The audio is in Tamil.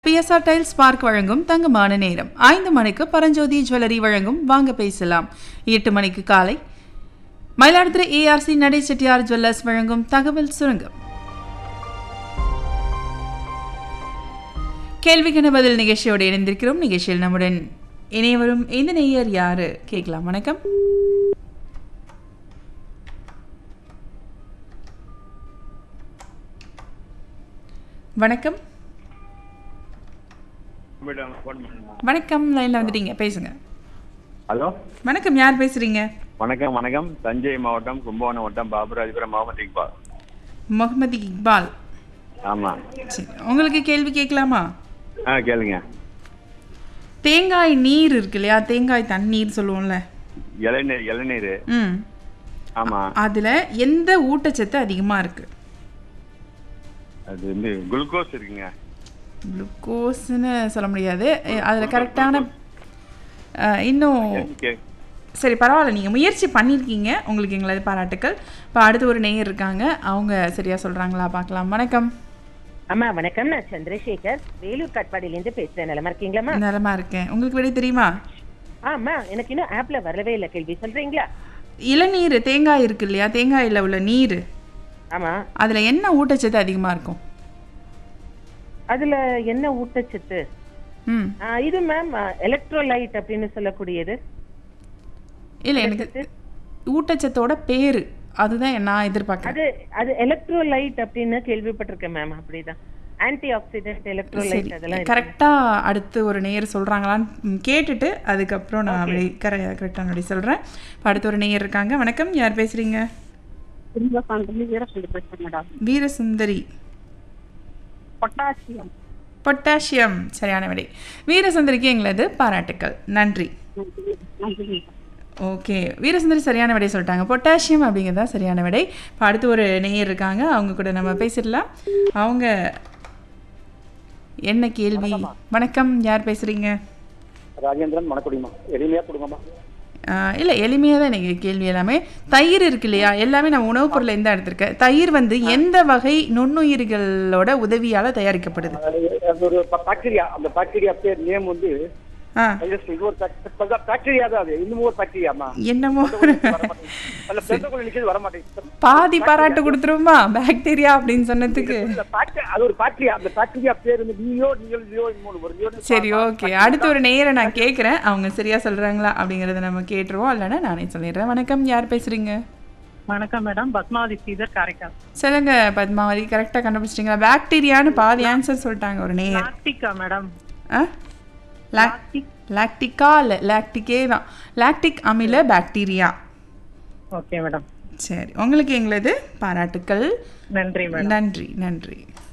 பிஎஸ்ஆர் டைல்ஸ் பார்க் வழங்கும் தங்கமான நேரம் ஐந்து மணிக்கு பரஞ்சோதி ஜுவல்லரி வழங்கும் வாங்க பேசலாம் எட்டு மணிக்கு காலை மயிலாடுதுறை ஏஆர்சி நடை செட்டியார் ஜுவல்லர்ஸ் வழங்கும் தகவல் சுருங்கம் கேள்விக்கான பதில் நிகழ்ச்சியோடு இணைந்திருக்கிறோம் நிகழ்ச்சியில் நம்முடன் இணைய வரும் இந்த நேயர் யாரு கேட்கலாம் வணக்கம் வணக்கம் மேடம் ஃபோன் பண்ணுங்க வணக்கம் லைன்ல வந்துட்டீங்க பேசுங்க ஹலோ வணக்கம் யார் பேசுறீங்க வணக்கம் வணக்கம் தஞ்சை மாவட்டம் கும்பகோணம் வட்டம் பாபுராஜபுரம் முகமது இக்பால் முகமது இக்பால் ஆமாம் சரி உங்களுக்கு கேள்வி கேட்கலாமா ஆ கேளுங்க தேங்காய் நீர் இருக்கு இல்லையா தேங்காய் தண்ணீர் சொல்லுவோம்ல இளநீர் இளநீர் ம் ஆமாம் அதுல எந்த ஊட்டச்சத்து அதிகமா இருக்கு அது வந்து குளுக்கோஸ் இருக்குங்க குளுக்கோஸ்னு சொல்ல முடியாது அஹ் அதுல கரெக்டான அஹ், இன்னும் கே- சரி பரவாயில்ல நீங்கள் முயற்சி பண்ணியிருக்கீங்க உங்களுக்கு எங்களது பாராட்டுக்கள் இப்போ அடுத்து ஒரு நேயர் இருக்காங்க அவங்க சரியா சொல்றாங்களா பார்க்கலாம் வணக்கம் அம்மா வணக்கம் நான் சந்திரசேகர் வேலூர் காட்பாடியிலேருந்து பேசுறேன் நிலமா இருக்கீங்களாம்மா நலமா இருக்கேன் உங்களுக்கு விடை தெரியுமா ஆமா எனக்கு இன்னும் ஆப்ல வரவே இல்லை கேள்வி சொல்றீங்களா இளநீர் தேங்காய் இருக்கு இல்லையா தேங்காயில் உள்ள நீர் ஆமா அதில் என்ன ஊட்டச்சத்து அதிகமாக இருக்கும் அதுல என்ன ஊட்டச்சத்து ம் ஆ, இது மேம் எலக்ட்ரோலைட் அப்படின்னு சொல்லக்கூடியது இல்லை எனக்கு ஊட்டச்சத்தோட பேர் அதுதான் நான் எதிர்பார்க்குறேன் அது அது எலக்ட்ரோலைட் அப்படின்னு கேள்விப்பட்டிருக்கேன் மேம் அப்படிதான் ஆன்டி ஆக்சிடென்ட் சரி எலக்ட்ரோலைட் அதெல்லாம் இருக்கு. கரெக்டாக அடுத்து ஒரு நேயர் சொல்கிறாங்களான்னு ம், கேட்டுட்டு அதுக்கப்புறம் நான் அப்படி கர கரெக்டாக அப்படி சொல்கிறேன் இப்போ அடுத்து ஒரு நேயர் இருக்காங்க வணக்கம் யார் பேசுகிறீங்க மேடம் வீரசுந்தரி பொட்டாசியம் பொட்டாசியம் சரியான விடை வீரசுந்தரிக்கு எங்களது பாராட்டுக்கள் நன்றி நன்றி ஓகே வீரசுந்தரி சரியான விடை சொல்லிட்டாங்க பொட்டாசியம் அப்படிங்கிறது தான் சரியான விடை இப்போ அடுத்து ஒரு நேயர் இருக்காங்க அவங்க கூட நம்ம பேசிடலாம் அவங்க என்ன கேள்வி வணக்கம் யார் பேசுகிறீங்க ராஜேந்திரன் மணக்குடிமா எளிமையா கொடுங்கம்மா இல்லை எளிமையாக தான் எனக்கு கேள்வி எல்லாமே தயிர் இருக்கு இல்லையா எல்லாமே நான் உணவுப் பொருள் எந்த எடுத்திருக்கேன் தயிர் வந்து எந்த வகை நுண்ணுயிர்களோட உதவியால் தயாரிக்கப்படுது அது அது ஒரு பாக்டீரியா அந்த பாக்டீரியா பேர் நேம் வந்து ஆ வைரஸ் இது ஒரு பாக்டீரியா தான் அது இன்னும் ஒரு பாக்டீரியாமா என்னமோ அதுல பெருந்தக்குள்ள நிக்கிறது வர மாட்டேங்குது பாதி பாராட்டு கொடுத்துருமா பாக்டீரியா அப்படின்னு சொன்னதுக்கு இந்த பாக்டீரியா அது ஒரு பாக்டீரியா அந்த பாக்டீரியா பேர் வந்து நியோ நியோ நியோ மூணு ஒரு நியோ சரி ஓகே அடுத்து ஒரு நேரை நான் கேட்குறேன் அவங்க சரியா சொல்றாங்களா அப்படிங்கறத நம்ம கேட்டுருவோம் இல்லைன்னா நானே சொல்லிடுறேன் வணக்கம் யார் பேசுறீங்க வணக்கம் மேடம் பத்மாவதி ஸ்ரீதர் காரைக்கால் சொல்லுங்க பத்மாவதி கரெக்டாக கண்டுபிடிச்சிட்டீங்களா பாக்டீரியான்னு பாதி ஆன்சர் சொல்லிட்டாங்க ஒரு நேயர் லாக்டிகா மேடம் ஆ லாக்டிக் லாக்டிக்கா இல்லை லாக்டிக்கே தான் லாக்டிக் அமில பாக்டீரியா ஓகே மேடம் சரி உங்களுக்கு எங்களது பாராட்டுக்கள் நன்றி மேடம் நன்றி நன்றி